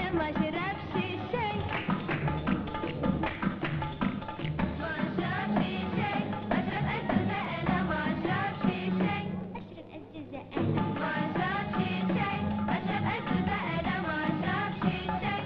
انا ما اشربش شاي ما اشربش شاي اشرب ازازة انا ما اشربش شاي اشرب ازازة انا ما اشربش شاي اشرب ازازة انا ما اشربش شاي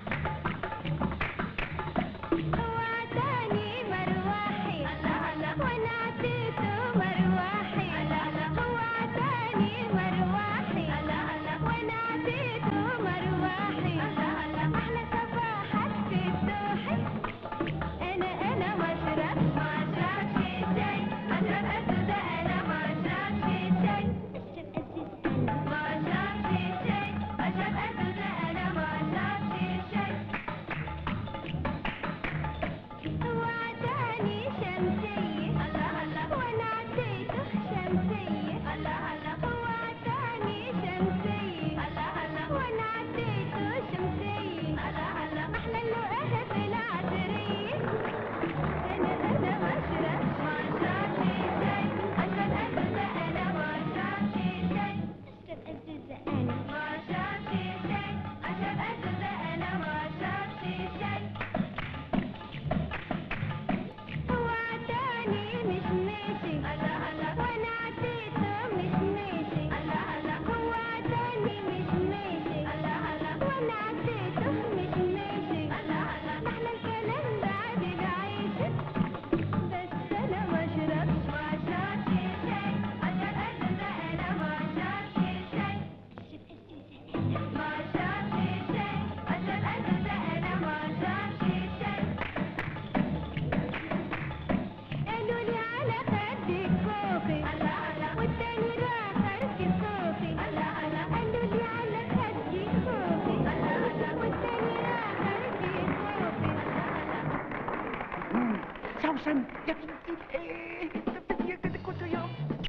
هو عطاني مروحي وانا عطيته مروحي هو عطاني مروحي وانا عطيته مروحي احلى صباحك في الضحك انا انا ما اشربش ما اشربش شاي اشرب ازازة انا ما اشربش شاي اشرب ازازة انا ما اشربش شاي اشرب ازازة انا ما اشربش شاي وعداني شمسية وانا عديته شمسية وعداني شمسية وانا عديته شمسية احلى اللقاها في العصرية انا انا ما اشربش ما اشربش شاي اشرب ازازة انا ما اشربش شاي اشرب ازازة انا ما اشربش شاي اشرب ازازة انا ما اشربش شاي هو عطاني مش ماشي وانا عطيته مش ماشي هو عطاني مش ماشي وانا عطيته مش ماشي احلى الكلام بعد العيش بس انا ما اشربش ما اشربش شاي اشرب ازازة انا ما اشربش شاي ما اشربش شاي اشرب ازازة انا ما اشربش شاي قالوا لي على خدك كوفي والتاني راح اركب كوفي قالوا لي على خدك كوفي والتاني راح اركب كوفي سوسن يا بنتي ايه يا كده كنت يوم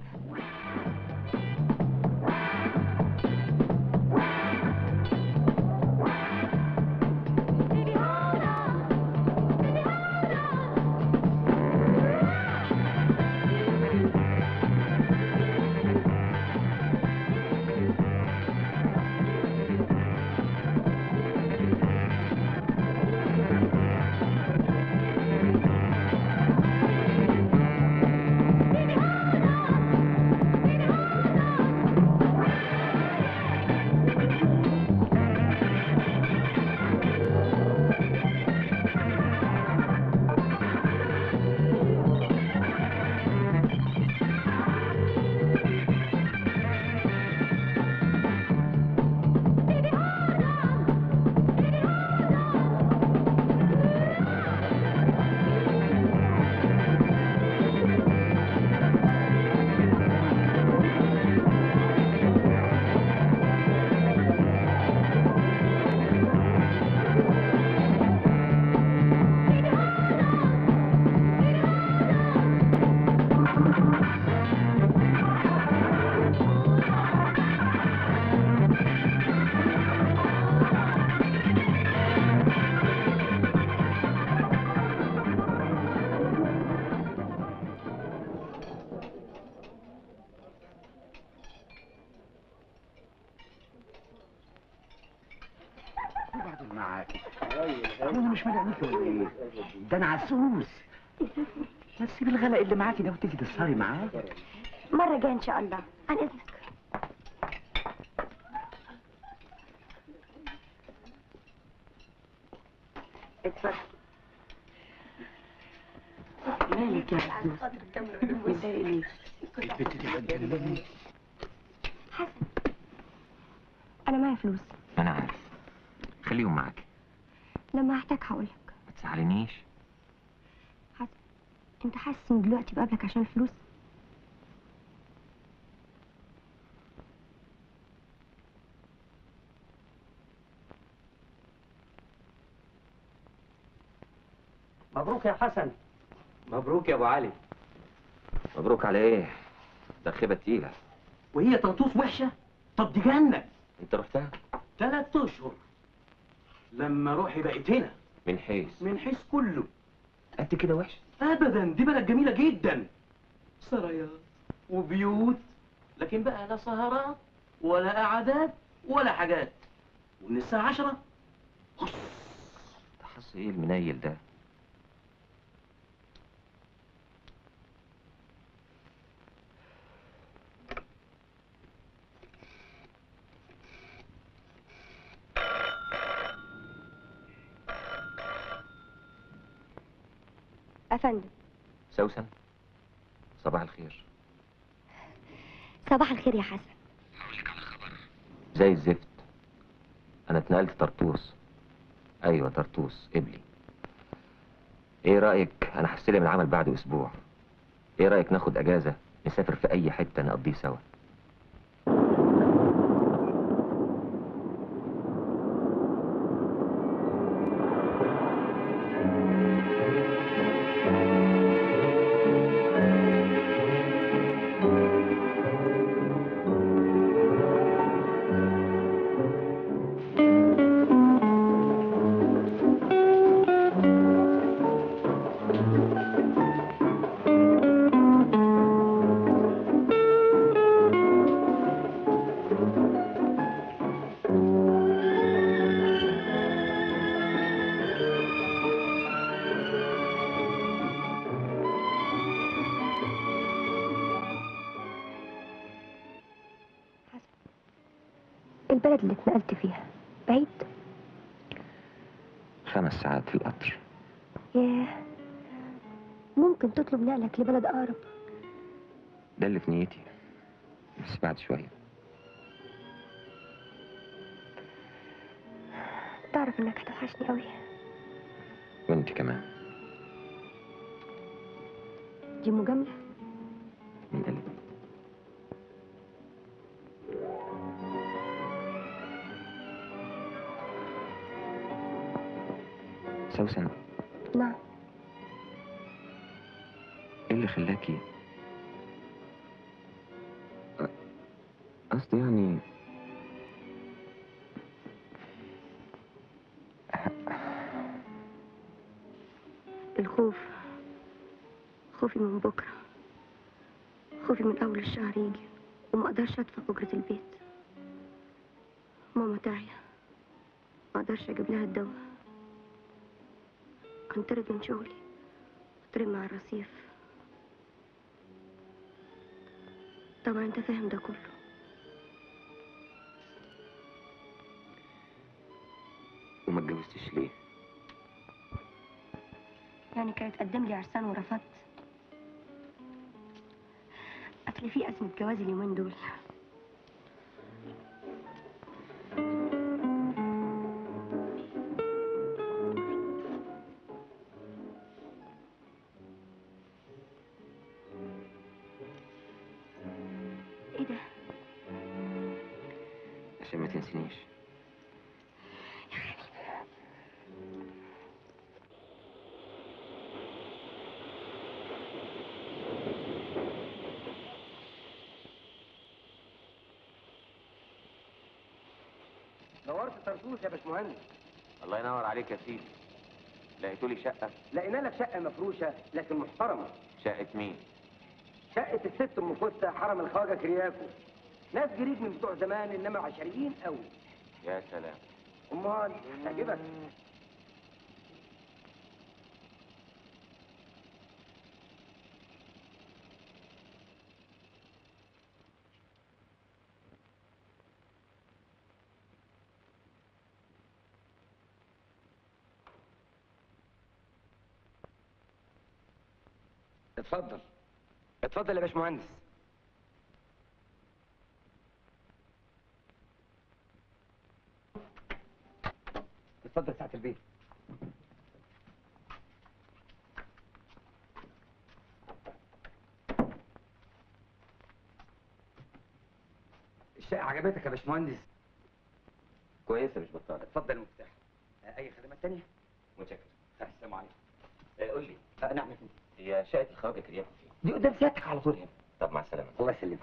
وبعدين معاك انا مش ملاقيك ولا ايه ده انا عسوس بس سيب الغلاء اللي معاكي ده وتيجي تسهري معايا مرة جاية ان شاء الله عن اذنك اتفضل مالك يا عسوس متضايق ليه البت دي هتجنني حسن انا معايا فلوس انا عارف خليهم معاك لما احتاج هقولك ما تزعلنيش حسن انت حاسس ان دلوقتي بقابلك عشان الفلوس مبروك يا حسن مبروك يا ابو علي مبروك على ايه ده خيبه تقيله وهي طنطوس وحشه طب دي جنه انت رحتها ثلاث اشهر لما روحي بقت هنا من حيث من حيث كله قد كده وحش ابدا دي بلد جميله جدا سرايات وبيوت لكن بقى لا سهرات ولا قعدات ولا حاجات ومن الساعه 10 حظ ايه المنيل ده أفندم سوسن صباح الخير صباح الخير يا حسن زي الزفت انا اتنقلت طرطوس ايوه طرطوس قبلي ايه رايك انا هستلم العمل بعد اسبوع ايه رايك ناخد اجازه نسافر في اي حته نقضيه سوا البلد اللي اتنقلت فيها بعيد خمس ساعات في القطر ياه ممكن تطلب نقلك لبلد أقرب ده اللي في نيتي بس بعد شويه تعرف إنك هتوحشني أوي وانت كمان دي مجاملة من قلبي سوسن نعم ايه اللي خلاكي أ- قصدي يعني الخوف خوفي من بكرة خوفي من أول الشهر يجي وما أقدرش أدفع أجرة البيت ماما تعيا ما أقدرش أجيب لها الدواء أنطرد من شغلي أطرد مع الرصيف طبعا أنت فاهم ده كله وما اتجوزتش ليه يعني كانت تقدم لي عرسان ورفضت أصل في أزمة جواز اليومين دول ايه ده؟ عشان ما تنسينيش دورت طرطوس يا باشمهندس الله ينور عليك يا سيدي لقيتوا لي شقه لقينا لك شقه مفروشه لكن محترمه شقه مين شقه الست ام كوسه حرم الخواجه كرياكو ناس جريد من بتوع زمان انما عشريين قوي يا سلام امال هتعجبك اتفضل اتفضل يا باشمهندس اتفضل ساعة البيت الشقة عجبتك يا باشمهندس كويسه مش بطاله اتفضل المفتاح آه، أي خدمات تانية؟ متشكر آه، السلام عليكم آه، قول لي آه، نعم يا فندم. هي شقه الخواجه كرياكو فين دي قدام سيادتك على طول هنا طب مع السلامه الله يسلمك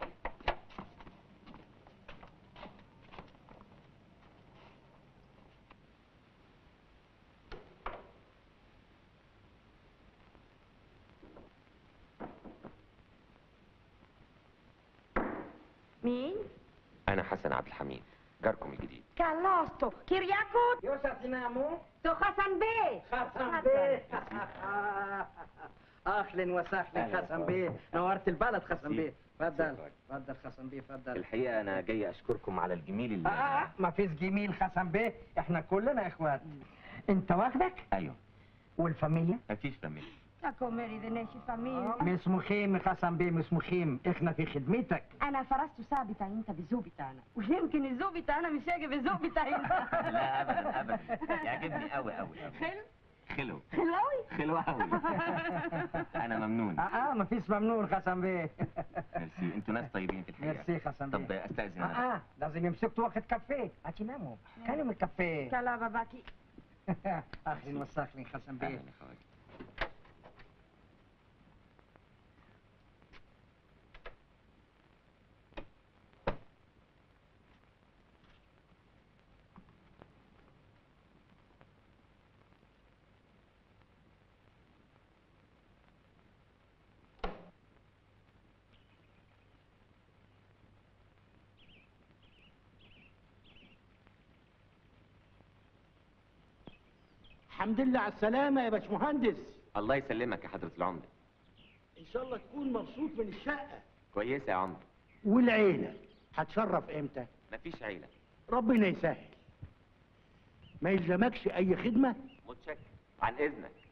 مين؟ انا حسن عبد الحميد جاركم الجديد كالوستو كيرياكو يوسف نامو تو حسن بيه حسن بيه اهلا وسهلا أهلا حسن بيه نورت البلد حسن بيه تفضل شكراً. تفضل حسن بيه تفضل الحقيقه انا جاي اشكركم على الجميل اللي اه اه ما فيش جميل حسن بيه احنا كلنا اخوات انت واخدك ايوه والفاميليا مفيش فاميليا لا كوميري دي نيشي فاميليا مش مخيم حسن بيه مش مخيم احنا في خدمتك انا فرست ساعة بتاعي انت بزو بتاعنا ويمكن الزو بتاعنا مش هيجي بالزو بتاعي انت لا ابدا ابدا يعجبني قوي قوي حلو خلو حلوي خلو قوي انا ممنون اه اه ما فيش ممنون حسن بيه ميرسي انتوا ناس طيبين في الحقيقه ميرسي حسن طب بيه استاذن اه انا اه لازم يمسكوا واخد كافيه هتناموا كلم الكافيه كلا باباكي اهلا وسهلا حسن بيه أهلاً يا خواجة. الحمد لله على السلامة يا باشمهندس الله يسلمك يا حضره العمده إن شاء الله تكون مبسوط من الشقة كويسه يا عمده والعيلة هتشرف إمتى؟ مفيش عيله ربنا يسهل ما يلزمكش أي خدمة متشكر عن اذنك